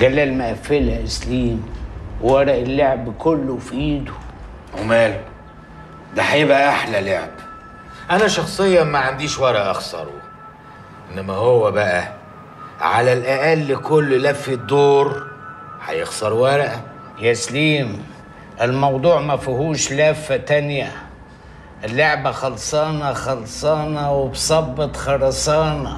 جلال مقفلها يا سليم ورق اللعب كله في ايده وماله ده هيبقى احلى لعب انا شخصيا ما عنديش ورق اخسره انما هو بقى على الاقل كل لفه دور هيخسر ورقه يا سليم الموضوع ما فيهوش لفة تانية اللعبة خلصانة خلصانة وبصبة خرسانة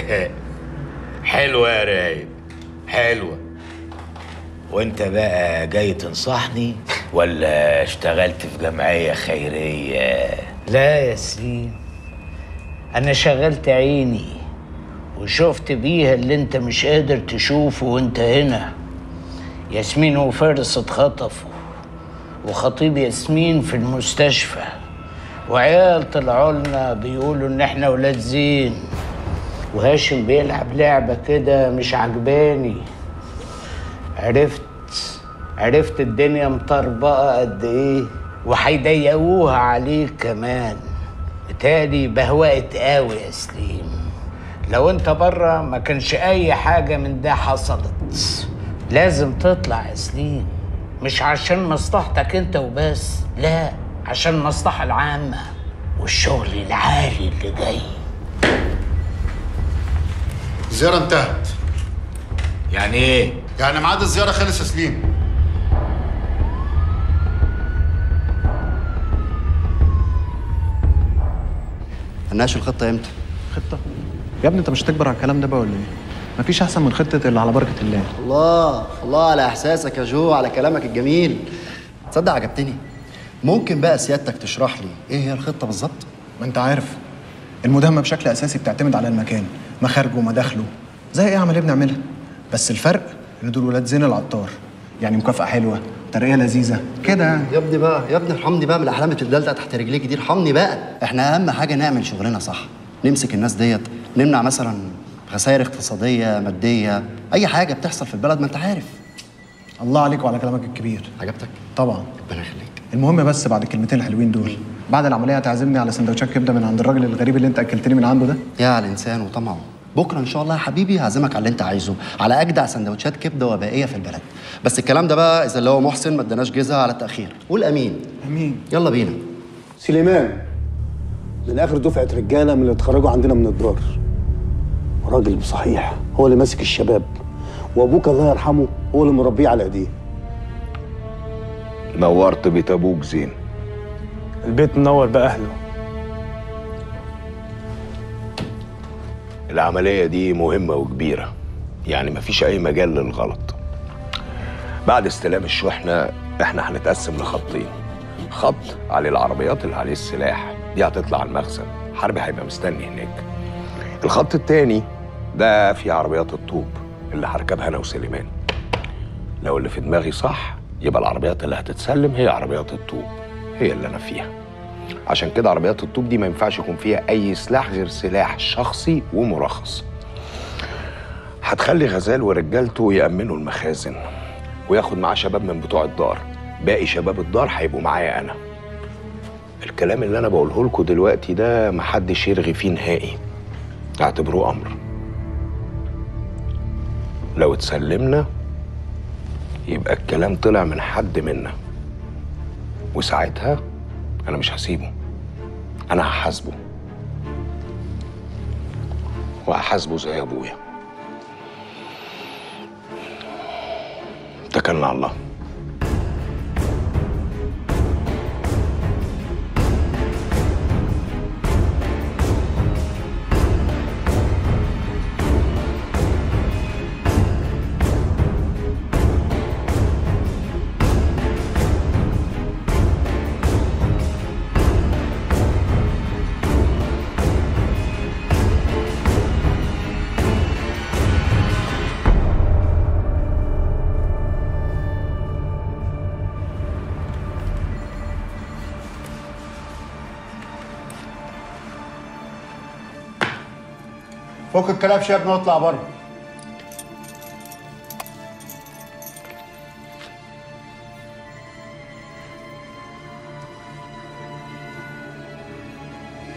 حلوه يا رايد حلوه وانت بقى جاي تنصحني ولا اشتغلت في جمعيه خيريه لا يا سليم أنا شغلت عيني وشفت بيها اللي انت مش قادر تشوفه وانت هنا ياسمين وفارس اتخطفوا وخطيب ياسمين في المستشفى وعيال طلعوا لنا بيقولوا ان احنا ولاد زين وهاشم بيلعب لعبة كده مش عجباني عرفت عرفت الدنيا مطربقة قد ايه وهيضيقوها عليك كمان بتالي بهوقت قوي يا سليم لو انت بره ما كانش اي حاجة من ده حصلت لازم تطلع يا سليم مش عشان مصلحتك انت وبس لا عشان المصلحة العامة والشغل العالي اللي جاي الزيارة انتهت يعني ايه يعني ميعاد الزيارة خلص يا سليم هنناقش الخطة امتى؟ خطة يا ابني انت مش هتكبر على الكلام ده بقى ولا ايه؟ مفيش احسن من خطة اللي على بركة الله الله الله على احساسك يا جو على كلامك الجميل تصدق عجبتني ممكن بقى سيادتك تشرح لي ايه هي الخطة بالظبط؟ ما انت عارف المداهمة بشكل اساسي بتعتمد على المكان مخارجه ومداخله زي اي عملية بنعملها بس الفرق ان دول ولاد زين العطار يعني مكافأة حلوة ترقية لذيذة كده يعني يا ابني بقى يا ابني ارحمني بقى من الاحلام اللي بتدلدق تحت رجليك دي ارحمني بقى احنا اهم حاجة نعمل شغلنا صح نمسك الناس ديت نمنع مثلا خسائر اقتصادية مادية اي حاجة بتحصل في البلد ما انت عارف الله عليك وعلى كلامك الكبير عجبتك؟ طبعا ربنا يخليك المهم بس بعد الكلمتين الحلوين دول بعد العملية هتعزمني على سندوتشات كبدة من عند الراجل الغريب اللي انت اكلتني من عنده ده يا على الانسان وطمعه بكره ان شاء الله يا حبيبي هعزمك على اللي انت عايزه على اجدع سندوتشات كبده وبائيه في البلد بس الكلام ده بقى اذا اللي هو محسن ما اداناش جزء على التاخير قول امين امين يلا بينا سليمان من اخر دفعه رجاله من اللي اتخرجوا عندنا من الدار راجل بصحيح هو اللي ماسك الشباب وابوك الله يرحمه هو اللي مربيه على ايديه نورت بيت ابوك زين البيت منور بأهله العملية دي مهمة وكبيرة يعني مفيش أي مجال للغلط بعد استلام الشحنة احنا هنتقسم لخطين خط على العربيات اللي عليه السلاح دي هتطلع على المخزن حربي هيبقى مستني هناك الخط التاني ده في عربيات الطوب اللي هركبها انا وسليمان لو اللي في دماغي صح يبقى العربيات اللي هتتسلم هي عربيات الطوب هي اللي انا فيها عشان كده عربيات الطوب دي ما ينفعش يكون فيها اي سلاح غير سلاح شخصي ومرخص هتخلي غزال ورجالته يأمنوا المخازن وياخد معاه شباب من بتوع الدار باقي شباب الدار هيبقوا معايا انا الكلام اللي انا بقوله لكم دلوقتي ده محدش يرغي فيه نهائي اعتبروه امر لو اتسلمنا يبقى الكلام طلع من حد منا وساعتها انا مش هسيبه انا هحاسبه وهحاسبه زي ابويا اتكلنا على الله فك الكلام يا ابني واطلع بره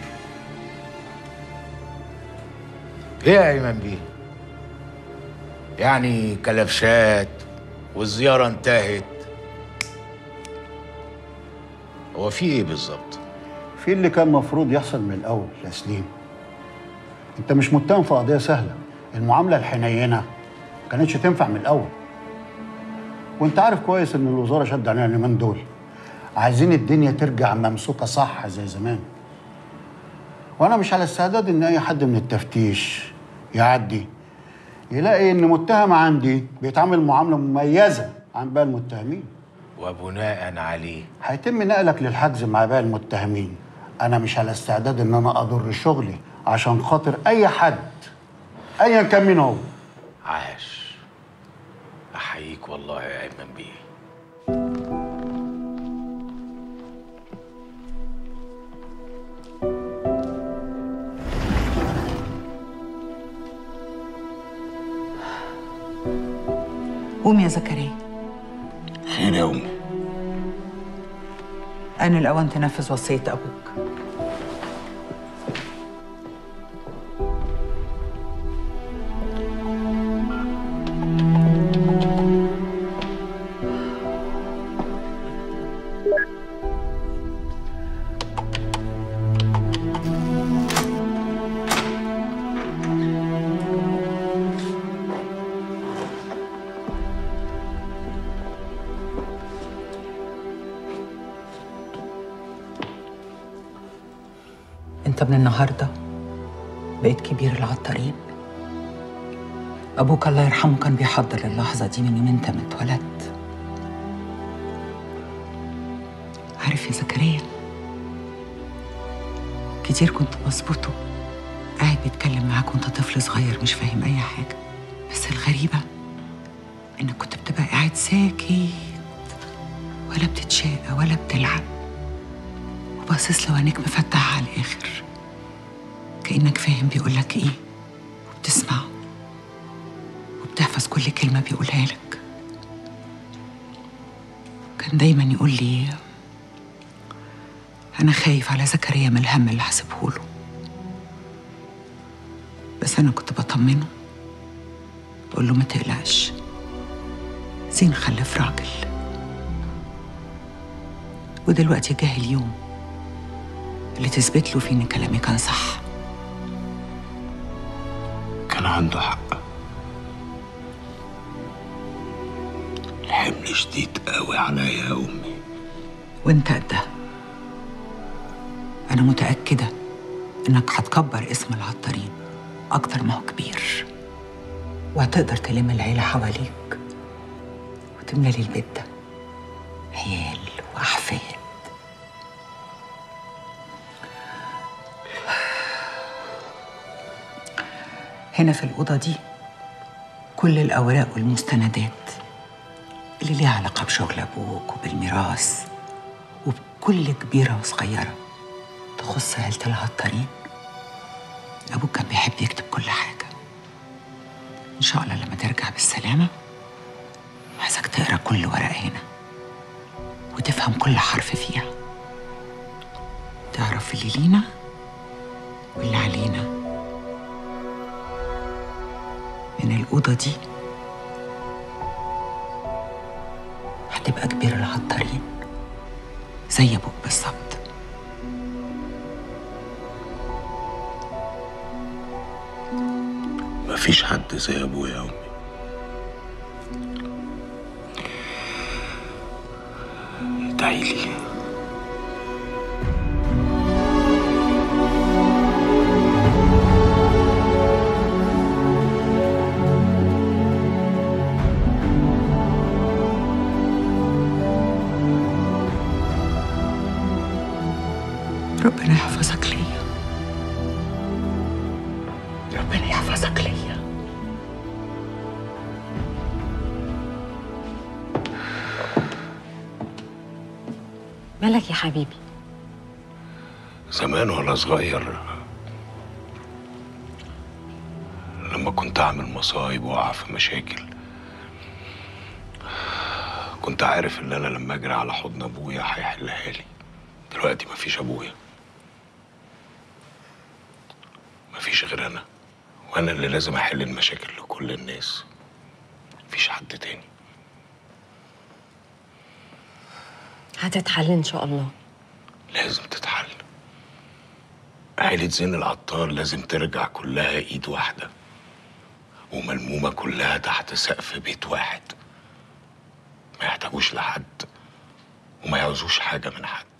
ايه يا ايمن بيه يعني كلبشات والزيارة انتهت هو في ايه بالظبط؟ في اللي كان مفروض يحصل من الاول يا سليم انت مش متهم في قضيه سهله المعامله الحنينه ما كانتش تنفع من الاول وانت عارف كويس ان الوزاره شد علينا اليومين دول عايزين الدنيا ترجع ممسوكه صح زي زمان وانا مش على استعداد ان اي حد من التفتيش يعدي يلاقي ان متهم عندي بيتعامل معامله مميزه عن باقي المتهمين وبناء عليه هيتم نقلك للحجز مع باقي المتهمين انا مش على استعداد ان انا اضر شغلي عشان خاطر اي حد ايا كان مين هو عاش احييك والله يا ايمن بيه قوم يا زكريا خير يا امي أنا الأوان تنفذ وصية أبوك أنت من النهاردة بقيت كبير العطارين أبوك الله يرحمه كان بيحضر اللحظة دي من يوم أنت ما اتولدت عارف يا زكريا كتير كنت بظبطه قاعد بيتكلم معاك وانت طفل صغير مش فاهم أي حاجة بس الغريبة إنك كنت بتبقى قاعد ساكت ولا بتتشاقى ولا بتلعب وباصص له عينيك مفتحة على الآخر كأنك فاهم بيقولك إيه وبتسمعه وبتحفظ كل كلمة بيقولها لك كان دايما يقول لي أنا خايف على زكريا من الهم اللي هسيبهوله بس أنا كنت بطمنه بقول له ما تقلقش زين خلف راجل ودلوقتي جه اليوم اللي تثبت له فيه ان كلامي كان صح كان عنده حق الحمل شديد قوي عليا يا امي وانت قدها انا متاكده انك هتكبر اسم العطارين اكتر ما هو كبير وهتقدر تلم العيله حواليك وتملى لي البيت ده عيال واحفاد هنا في الأوضة دي كل الأوراق والمستندات اللي ليها علاقة بشغل أبوك وبالميراث وبكل كبيرة وصغيرة تخص عيلة العطارين أبوك كان بيحب يكتب كل حاجة إن شاء الله لما ترجع بالسلامة عايزك تقرا كل ورقة هنا وتفهم كل حرف فيها تعرف اللي لينا واللي علينا من الأوضة دي هتبقى كبير العطارين زي أبوك بالظبط مفيش حد زي ابويا يا امي ادعي لي ربنا يحفظك ليا ربنا يحفظك ليا مالك يا حبيبي زمان وانا صغير لما كنت اعمل مصايب واقع في مشاكل كنت عارف ان انا لما اجري على حضن ابويا هيحلها لي دلوقتي مفيش ابويا مفيش غير انا وانا اللي لازم احل المشاكل لكل الناس مفيش حد تاني هتتحل ان شاء الله لازم تتحل عيلة زين العطار لازم ترجع كلها ايد واحدة وملمومة كلها تحت سقف بيت واحد ما يحتاجوش لحد وما يعوزوش حاجة من حد